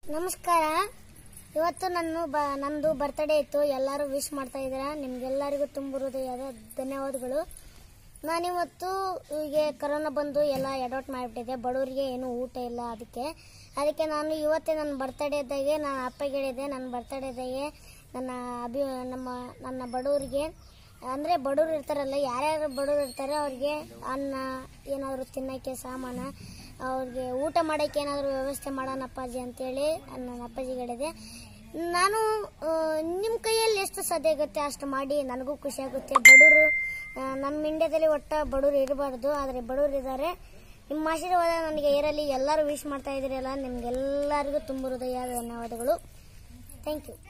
ನಮಸ್ಕಾರ ಇವತ್ತು ನನ್ನ ಬ ನಂದು ಬರ್ತ್ಡೇ ಇತ್ತು ಎಲ್ಲರೂ ವಿಶ್ ಮಾಡ್ತಾ ಇದ್ದೀರಾ ನಿಮ್ಗೆಲ್ಲರಿಗೂ ತುಂಬ ಹೃದಯದ ಧನ್ಯವಾದಗಳು ನಾನಿವತ್ತು ಹೀಗೆ ಕರೋನಾ ಬಂದು ಎಲ್ಲ ಎಡೌಟ್ ಮಾಡಿಬಿಟ್ಟಿದೆ ಬಡವರಿಗೆ ಏನೂ ಊಟ ಇಲ್ಲ ಅದಕ್ಕೆ ಅದಕ್ಕೆ ನಾನು ಇವತ್ತೇ ನನ್ನ ಬರ್ತ್ಡೇ ಇದ್ದಾಗೆ ನಾನು ಅಪ್ಪಗೆ ಹೇಳಿದ್ದೆ ನನ್ನ ಬರ್ತ್ಡೇ ಇದ್ದಾಗೆ ನನ್ನ ಅಭಿ ನಮ್ಮ ನನ್ನ ಬಡವರಿಗೆ ಅಂದರೆ ಬಡವರು ಇರ್ತಾರಲ್ಲ ಯಾರ್ಯಾರು ಬಡವರು ಇರ್ತಾರೆ ಅವ್ರಿಗೆ ಅನ್ನ ಏನಾದರೂ ತಿನ್ನೋಕ್ಕೆ ಸಾಮಾನು ಅವ್ರಿಗೆ ಊಟ ಮಾಡೋಕ್ಕೆ ಏನಾದರೂ ವ್ಯವಸ್ಥೆ ಮಾಡೋಣ ಅಪ್ಪಾಜಿ ಅಂತೇಳಿ ನನ್ನ ಅಪ್ಪಾಜಿಗೆ ಹೇಳಿದೆ ನಾನು ನಿಮ್ಮ ಕೈಯಲ್ಲಿ ಎಷ್ಟು ಸಾಧ್ಯ ಆಗುತ್ತೆ ಅಷ್ಟು ಮಾಡಿ ನನಗೂ ಖುಷಿ ಆಗುತ್ತೆ ಬಡವರು ನಮ್ಮ ಇಂಡಿಯಾದಲ್ಲಿ ಒಟ್ಟ ಬಡವರು ಇರಬಾರ್ದು ಆದರೆ ಬಡವರು ಇದ್ದಾರೆ ನಿಮ್ಮ ಆಶೀರ್ವಾದ ನನಗೆ ಇರಲಿ ಎಲ್ಲರೂ ವಿಶ್ ಮಾಡ್ತಾ ಇದ್ದೀರಲ್ಲ ನಿಮ್ಗೆಲ್ಲರಿಗೂ ತುಂಬ ಹೃದಯ ಧನ್ಯವಾದಗಳು ಥ್ಯಾಂಕ್ ಯು